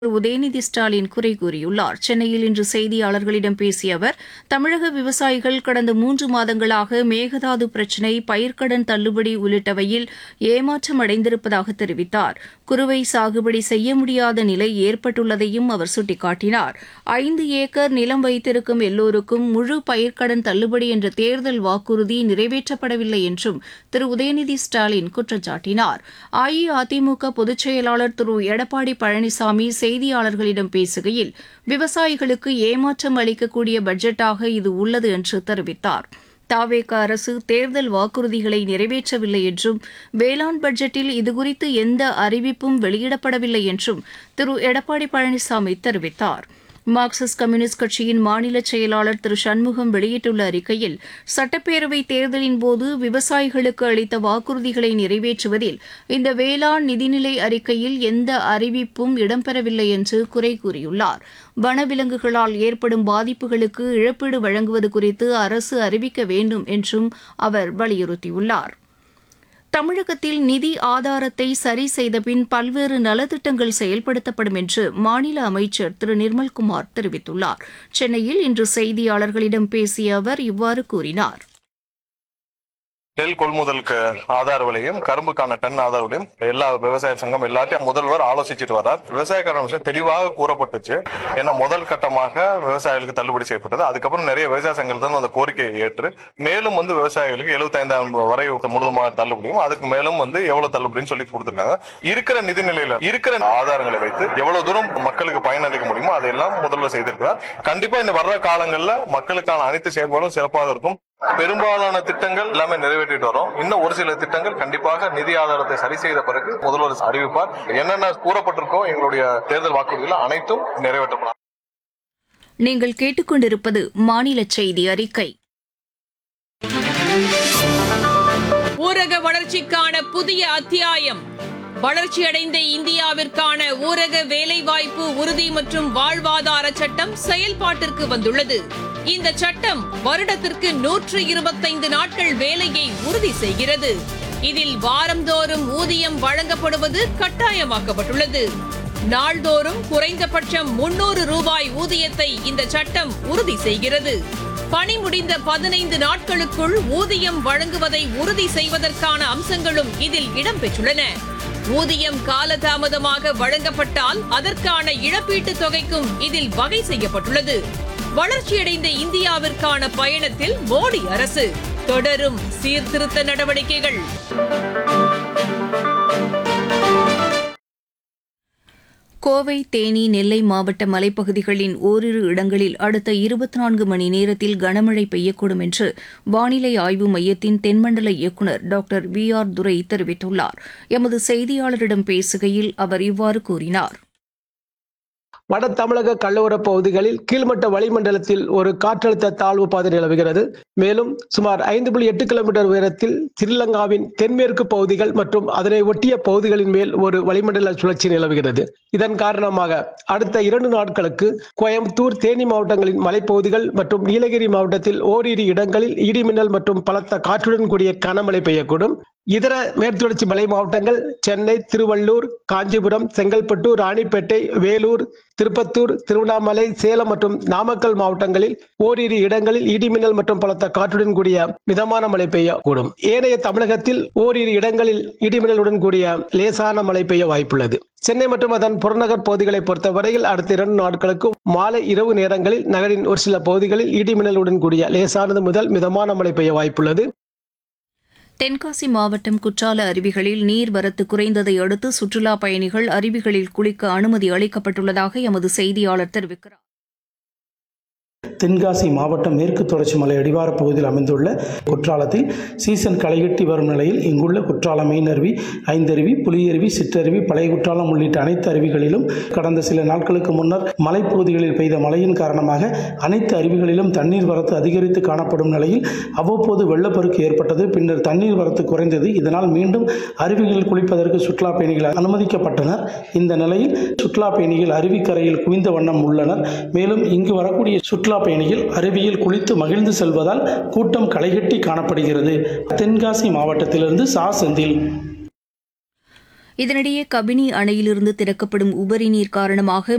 உதயநிதி ஸ்டாலின் குறை கூறியுள்ளார் சென்னையில் இன்று செய்தியாளர்களிடம் பேசிய அவர் தமிழக விவசாயிகள் கடந்த மூன்று மாதங்களாக மேகதாது பிரச்சினை பயிர்க்கடன் தள்ளுபடி உள்ளிட்டவையில் ஏமாற்றம் அடைந்திருப்பதாக தெரிவித்தார் குறுவை சாகுபடி செய்ய முடியாத நிலை ஏற்பட்டுள்ளதையும் அவர் சுட்டிக்காட்டினார் ஐந்து ஏக்கர் நிலம் வைத்திருக்கும் எல்லோருக்கும் முழு பயிர்க்கடன் தள்ளுபடி என்ற தேர்தல் வாக்குறுதி நிறைவேற்றப்படவில்லை என்றும் திரு உதயநிதி ஸ்டாலின் குற்றம் சாட்டினார் அஇஅதிமுக பொதுச் செயலாளர் திரு எடப்பாடி பழனிசாமி செய்தியாளர்களிடம் பேசுகையில் விவசாயிகளுக்கு ஏமாற்றம் அளிக்கக்கூடிய பட்ஜெட்டாக இது உள்ளது என்று தெரிவித்தார் தாவேக அரசு தேர்தல் வாக்குறுதிகளை நிறைவேற்றவில்லை என்றும் வேளாண் பட்ஜெட்டில் இதுகுறித்து எந்த அறிவிப்பும் வெளியிடப்படவில்லை என்றும் திரு எடப்பாடி பழனிசாமி தெரிவித்தார் மார்க்சிஸ்ட் கம்யூனிஸ்ட் கட்சியின் மாநில செயலாளர் திரு சண்முகம் வெளியிட்டுள்ள அறிக்கையில் சட்டப்பேரவைத் தேர்தலின் போது விவசாயிகளுக்கு அளித்த வாக்குறுதிகளை நிறைவேற்றுவதில் இந்த வேளாண் நிதிநிலை அறிக்கையில் எந்த அறிவிப்பும் இடம்பெறவில்லை என்று குறை கூறியுள்ளார் வனவிலங்குகளால் ஏற்படும் பாதிப்புகளுக்கு இழப்பீடு வழங்குவது குறித்து அரசு அறிவிக்க வேண்டும் என்றும் அவர் வலியுறுத்தியுள்ளார் தமிழகத்தில் நிதி ஆதாரத்தை சரி செய்தபின் பல்வேறு நலத்திட்டங்கள் செயல்படுத்தப்படும் என்று மாநில அமைச்சர் திரு நிர்மல்குமார் தெரிவித்துள்ளார் சென்னையில் இன்று செய்தியாளர்களிடம் பேசிய அவர் இவ்வாறு கூறினார் நெல் கொள்முதலுக்கு ஆதார விலையும் கரும்புக்கான டன் ஆதார விலையும் எல்லா விவசாய சங்கம் எல்லாத்தையும் முதல்வர் ஆலோசிச்சுட்டு வரார் விவசாயக்காரன் விஷயம் தெளிவாக கூறப்பட்டுச்சு ஏன்னா முதல் கட்டமாக விவசாயிகளுக்கு தள்ளுபடி செய்யப்பட்டது அதுக்கப்புறம் நிறைய விவசாய சங்கங்கள் தான் அந்த கோரிக்கையை ஏற்று மேலும் வந்து விவசாயிகளுக்கு எழுபத்தைந்தாயிரம் வரை முழுதுமாக தள்ளுபடியும் அதுக்கு மேலும் வந்து எவ்வளவு தள்ளுபடின்னு சொல்லி கொடுத்துருக்காங்க இருக்கிற நிதி நிலையில இருக்கிற ஆதாரங்களை வைத்து எவ்வளவு தூரம் மக்களுக்கு பயனளிக்க முடியுமோ அதையெல்லாம் முதல்வர் செய்திருக்கிறார் கண்டிப்பா இந்த வர்ற காலங்கள்ல மக்களுக்கான அனைத்து செயல்பாடும் சிறப்பாக இருக்கும் பெரும்பாலான திட்டங்கள் எல்லாமே நிறைவேற்றிட்டு வரோம் இன்னும் ஒரு சில திட்டங்கள் கண்டிப்பாக நிதி ஆதாரத்தை சரி செய்த பிறகு முதல்வர் அறிவிப்பார் என்னென்ன கூறப்பட்டிருக்கோ எங்களுடைய தேர்தல் வாக்குறுதிகள் அனைத்தும் நிறைவேற்றப்படும் நீங்கள் கேட்டுக்கொண்டிருப்பது மாநில செய்தி அறிக்கை ஊரக வளர்ச்சிக்கான புதிய அத்தியாயம் வளர்ச்சியடைந்த இந்தியாவிற்கான ஊரக வேலைவாய்ப்பு உறுதி மற்றும் வாழ்வாதார சட்டம் செயல்பாட்டிற்கு வந்துள்ளது இந்த சட்டம் வருடத்திற்கு நூற்று இருபத்தைந்து நாட்கள் வேலையை உறுதி செய்கிறது இதில் வாரந்தோறும் ஊதியம் வழங்கப்படுவது கட்டாயமாக்கப்பட்டுள்ளது நாள்தோறும் குறைந்தபட்சம் முன்னூறு ரூபாய் ஊதியத்தை இந்த சட்டம் உறுதி செய்கிறது பணி முடிந்த பதினைந்து நாட்களுக்குள் ஊதியம் வழங்குவதை உறுதி செய்வதற்கான அம்சங்களும் இதில் இடம்பெற்றுள்ளன ஊதியம் காலதாமதமாக வழங்கப்பட்டால் அதற்கான இழப்பீட்டுத் தொகைக்கும் இதில் வகை செய்யப்பட்டுள்ளது வளர்ச்சியடைந்த இந்தியாவிற்கான பயணத்தில் மோடி அரசு தொடரும் சீர்திருத்த நடவடிக்கைகள் கோவை தேனி நெல்லை மாவட்ட மலைப்பகுதிகளின் ஓரிரு இடங்களில் அடுத்த இருபத்தி நான்கு மணி நேரத்தில் கனமழை பெய்யக்கூடும் என்று வானிலை ஆய்வு மையத்தின் தென்மண்டல இயக்குநர் டாக்டர் வி ஆர் துரை தெரிவித்துள்ளார் எமது செய்தியாளரிடம் பேசுகையில் அவர் இவ்வாறு கூறினார் வட தமிழக கடலோர பகுதிகளில் கீழ்மட்ட வளிமண்டலத்தில் ஒரு காற்றழுத்த தாழ்வு பாதை நிலவுகிறது மேலும் சுமார் ஐந்து புள்ளி எட்டு கிலோமீட்டர் உயரத்தில் ஸ்ரீலங்காவின் தென்மேற்கு பகுதிகள் மற்றும் அதனை ஒட்டிய பகுதிகளின் மேல் ஒரு வளிமண்டல சுழற்சி நிலவுகிறது இதன் காரணமாக அடுத்த இரண்டு நாட்களுக்கு கோயம்புத்தூர் தேனி மாவட்டங்களின் மலைப்பகுதிகள் மற்றும் நீலகிரி மாவட்டத்தில் ஓரிரு இடங்களில் இடிமின்னல் மற்றும் பலத்த காற்றுடன் கூடிய கனமழை பெய்யக்கூடும் இதர மேற்குத்தொடர்ச்சி மலை மாவட்டங்கள் சென்னை திருவள்ளூர் காஞ்சிபுரம் செங்கல்பட்டு ராணிப்பேட்டை வேலூர் திருப்பத்தூர் திருவண்ணாமலை சேலம் மற்றும் நாமக்கல் மாவட்டங்களில் ஓரிரு இடங்களில் இடிமின்னல் மற்றும் பலத்த காற்றுடன் கூடிய மிதமான மழை பெய்யக்கூடும் ஏனைய தமிழகத்தில் ஓரிரு இடங்களில் இடிமின்னலுடன் கூடிய லேசான மழை பெய்ய வாய்ப்புள்ளது சென்னை மற்றும் அதன் புறநகர் பகுதிகளை பொறுத்தவரையில் அடுத்த இரண்டு நாட்களுக்கு மாலை இரவு நேரங்களில் நகரின் ஒரு சில பகுதிகளில் இடிமின்னலுடன் கூடிய லேசானது முதல் மிதமான மழை பெய்ய வாய்ப்புள்ளது தென்காசி மாவட்டம் குற்றால அருவிகளில் நீர்வரத்து குறைந்ததை அடுத்து சுற்றுலாப் பயணிகள் அருவிகளில் குளிக்க அனுமதி அளிக்கப்பட்டுள்ளதாக எமது செய்தியாளர் தெரிவிக்கிறார் தென்காசி மாவட்டம் மேற்கு தொடர்ச்சி மலை அடிவார பகுதியில் அமைந்துள்ள குற்றாலத்தில் சீசன் களைகட்டி வரும் நிலையில் இங்குள்ள குற்றாலம் மெயினருவி ஐந்தருவி புலியருவி சிற்றருவி பழைய குற்றாலம் உள்ளிட்ட அனைத்து அருவிகளிலும் கடந்த சில நாட்களுக்கு முன்னர் மலைப்பகுதிகளில் பெய்த மழையின் காரணமாக அனைத்து அருவிகளிலும் தண்ணீர் வரத்து அதிகரித்து காணப்படும் நிலையில் அவ்வப்போது வெள்ளப்பெருக்கு ஏற்பட்டது பின்னர் தண்ணீர் வரத்து குறைந்தது இதனால் மீண்டும் அருவிகளில் குளிப்பதற்கு சுற்றுலா பயணிகள் அனுமதிக்கப்பட்டனர் இந்த நிலையில் சுற்றுலா பயணிகள் அருவிக்கரையில் குவிந்த வண்ணம் உள்ளனர் மேலும் இங்கு வரக்கூடிய சுற்றுலா பயணிகள் அருவியில் குளித்து மகிழ்ந்து செல்வதால் கூட்டம் களைகட்டி காணப்படுகிறது தென்காசி மாவட்டத்திலிருந்து சா செந்தில் இதனிடையே கபினி அணையிலிருந்து திறக்கப்படும் உபரி நீர் காரணமாக